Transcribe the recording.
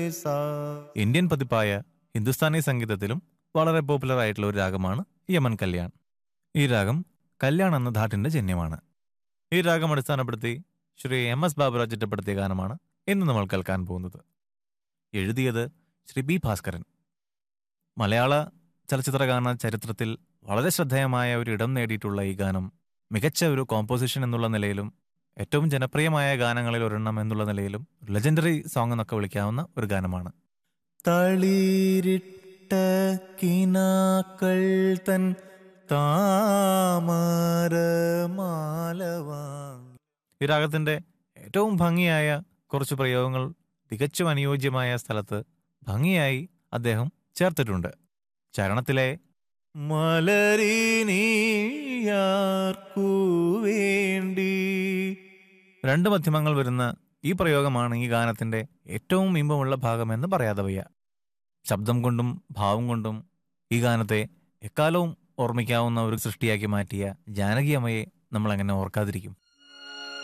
सा ഇന്ത്യൻ പതിപ്പായ ഹിന്ദുസ്ഥാനി സംഗീതത്തിലും വളരെ പോപ്പുലർ ആയിട്ടുള്ള ഒരു രാഗമാണ് യമൻ കല്യാൺ ഈ രാഗം കല്യാൺ എന്ന ധാട്ടിന്റെ ജന്യമാണ് ഈ രാഗം അടിസ്ഥാനപ്പെടുത്തി ശ്രീ എം എസ് ബാബുരാജ് ചിട്ടപ്പെടുത്തിയ ഗാനമാണ് ഇന്ന് നമ്മൾ കേൾക്കാൻ പോകുന്നത് എഴുതിയത് ശ്രീ ബി ഭാസ്കരൻ മലയാള ചലച്ചിത്ര ഗാന ചരിത്രത്തിൽ വളരെ ശ്രദ്ധേയമായ ഒരു ഇടം നേടിയിട്ടുള്ള ഈ ഗാനം മികച്ച ഒരു കോമ്പോസിഷൻ എന്നുള്ള നിലയിലും ഏറ്റവും ജനപ്രിയമായ ഗാനങ്ങളിൽ ഒരെണ്ണം എന്നുള്ള നിലയിലും ലെജൻഡറി സോങ് എന്നൊക്കെ വിളിക്കാവുന്ന ഒരു ഗാനമാണ് തളിരിട്ട കിനാക്കൾ തൻ താമരമാലവാങ്ങി ഈ രാഗത്തിന്റെ ഏറ്റവും ഭംഗിയായ കുറച്ച് പ്രയോഗങ്ങൾ തികച്ചും അനുയോജ്യമായ സ്ഥലത്ത് ഭംഗിയായി അദ്ദേഹം ചേർത്തിട്ടുണ്ട് ചരണത്തിലെ മലരിനിയാർക്കു വേണ്ടി രണ്ട് മധ്യമങ്ങൾ വരുന്ന ഈ പ്രയോഗമാണ് ഈ ഗാനത്തിന്റെ ഏറ്റവും ഇമ്പമുള്ള ഭാഗമെന്ന് പറയാതെ വയ്യ ശബ്ദം കൊണ്ടും ഭാവം കൊണ്ടും ഈ ഗാനത്തെ എക്കാലവും ഓർമ്മിക്കാവുന്ന ഒരു സൃഷ്ടിയാക്കി മാറ്റിയ ജാനകി അമ്മയെ നമ്മൾ എങ്ങനെ ഓർക്കാതിരിക്കും